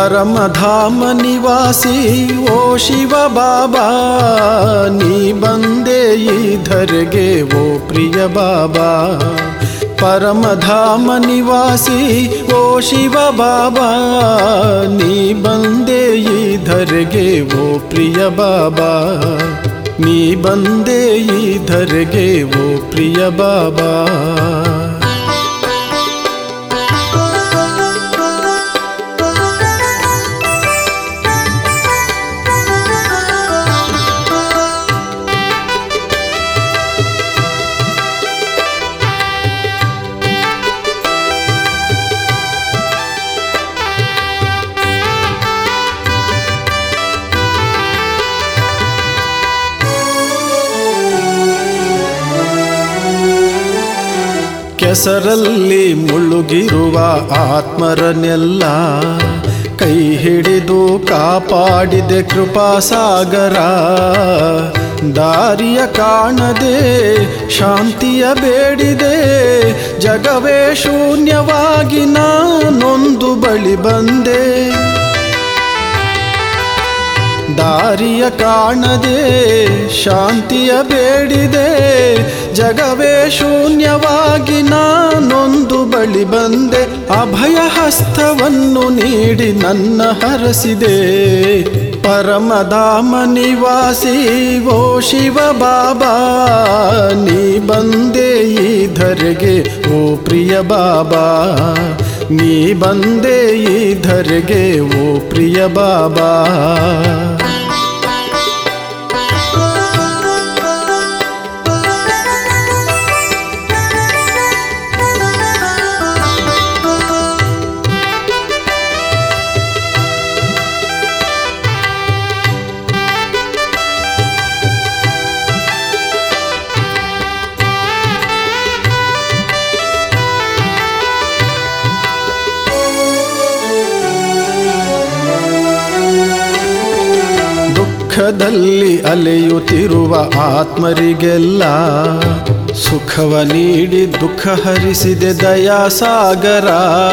ಪರಮಧಾಮ ನಿವಾಸಿ ಓ ಶಿವ ಬಾಬಾ ನೀ ಬಂದೆ ಈ ಧರೆಗೆ ಓ ಪ್ರಿಯ ಬಾಬಾ ಪರಮಧಾಮ ನಿವಾಸಿ ಓ ಶಿವ ಬಾಬಾ ನೀ ಬಂದೆ ಈ ಧರೆಗೆ ಓ ಪ್ರಿಯ ಬಾಬಾ ನೀ ಬಂದೆ ಈ ಧರೆಗೆ ಓ ಪ್ರಿಯ ಬಾಬಾ ಕೆಸರಲ್ಲಿ ಮುಳುಗಿರುವ ಆತ್ಮರನ್ನೆಲ್ಲ ಕೈ ಹಿಡಿದು ಕಾಪಾಡಿದೆ ಕೃಪಾಸಾಗರ ದಾರಿಯ ಕಾಣದೆ ಶಾಂತಿಯ ಬೇಡಿದೆ ಜಗವೇ ಶೂನ್ಯವಾಗಿ ನಾನೊಂದು ಬಳಿ ಬಂದೆ ದಾರಿಯ ಕಾಣದೆ ಶಾಂತಿಯ ಬೇಡಿದೆ ಜಗವೇ ಶೂನ್ಯವಾಗಿ ನಾನೊಂದು ಬಳಿ ಬಂದೆ ಅಭಯ ಹಸ್ತವನ್ನು ನೀಡಿ ನನ್ನ ಹರಸಿದೆ ಪರಮಧಾಮ ನಿವಾಸಿ ಓ ಶಿವ ಬಾಬಾ ನೀ ಬಂದೆ ಈ ಧರೆಗೆ ಓ ಪ್ರಿಯ ಬಾಬಾ ನೀ ಬಂದೆ ಈ ಧರೆಗೆ ಓ ಪ್ರಿಯ ಬಾಬಾ ದುಃಖದಲ್ಲಿ ಅಲೆಯುತ್ತಿರುವ ಆತ್ಮರಿಗೆಲ್ಲ ಸುಖವ ನೀಡಿ ದುಃಖ ಹರಿಸಿದೆ ದಯಾಸಾಗರ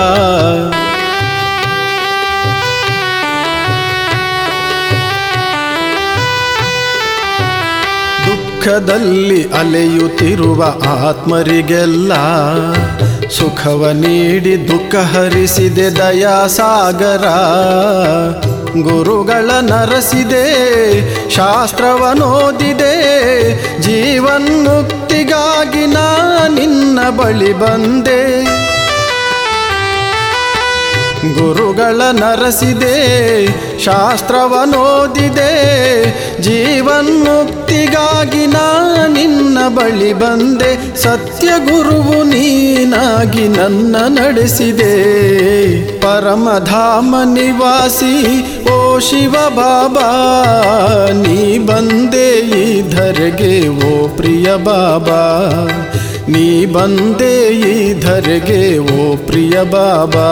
ದುಃಖದಲ್ಲಿ ಅಲೆಯುತ್ತಿರುವ ಆತ್ಮರಿಗೆಲ್ಲ ಸುಖವ ನೀಡಿ ದುಃಖ ಹರಿಸಿದೆ ದಯಾಸಾಗರ ಗುರುಗಳ ನರಸಿದೆ ಶಾಸ್ತ್ರವನೋದಿದೆ ಜೀವನ್ಮುಕ್ತಿಗಾಗಿ ನಾ ನಿನ್ನ ಬಳಿ ಬಂದೆ ಗುರುಗಳ ನರಸಿದೆ ಶಾಸ್ತ್ರವನೋದಿದೆ ಜೀವನ್ಮುಕ್ತಿಗಾಗಿ ನಾ ನಿನ್ನ ಬಳಿ ಬಂದೆ ಸತ್ಯ ಗುರುವು ನೀನಾಗಿ ನನ್ನ ನಡೆಸಿದೆ ಪರಮಧಾಮ ನಿವಾಸಿ ಓ ಶಿವ ಬಾಬಾ ನೀ ಬಂದೆ ಈ ಧರೆಗೆ ಓ ಪ್ರಿಯ ಬಾಬಾ ನೀ ಬಂದೆ ಈ ಧರೆಗೆ ಓ ಪ್ರಿಯ ಬಾಬಾ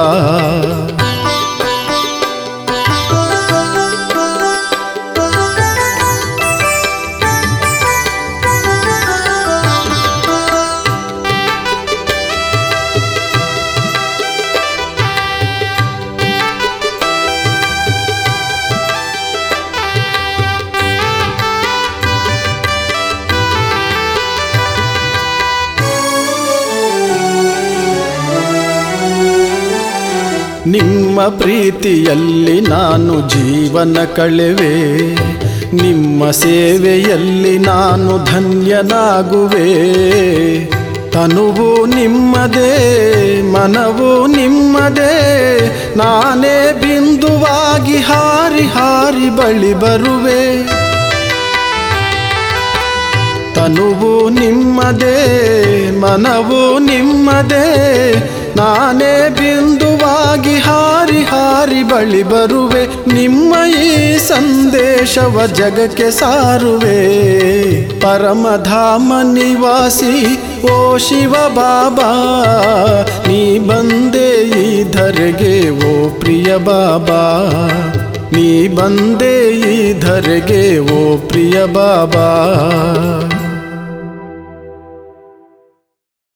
ನಿಮ್ಮ ಪ್ರೀತಿಯಲ್ಲಿ ನಾನು ಜೀವನ ಕಳೆವೆ ನಿಮ್ಮ ಸೇವೆಯಲ್ಲಿ ನಾನು ಧನ್ಯನಾಗುವೆ ತನುವು ನಿಮ್ಮದೇ ಮನವು ನಿಮ್ಮದೇ ನಾನೇ ಬಿಂದುವಾಗಿ ಹಾರಿ ಹಾರಿ ಬಳಿ ಬರುವೆ ತನುವು ನಿಮ್ಮದೇ ಮನವು ನಿಮ್ಮದೇ ನಾನೇ ಬಿಂದುವಾಗಿ ಹಾರಿ ಹಾರಿ ಬಳಿ ಬರುವೆ ನಿಮ್ಮ ಈ ಸಂದೇಶವ ಜಗಕ್ಕೆ ಸಾರುವೆ ಪರಮಧಾಮ ನಿವಾಸಿ ಓ ಶಿವ ಬಾಬಾ ನೀ ಬಂದೆ ಈ ಧರೆಗೆ ಓ ಪ್ರಿಯ ಬಾಬಾ ನೀ ಬಂದೆ ಈ ಧರೆಗೆ ಓ ಪ್ರಿಯ ಬಾಬಾ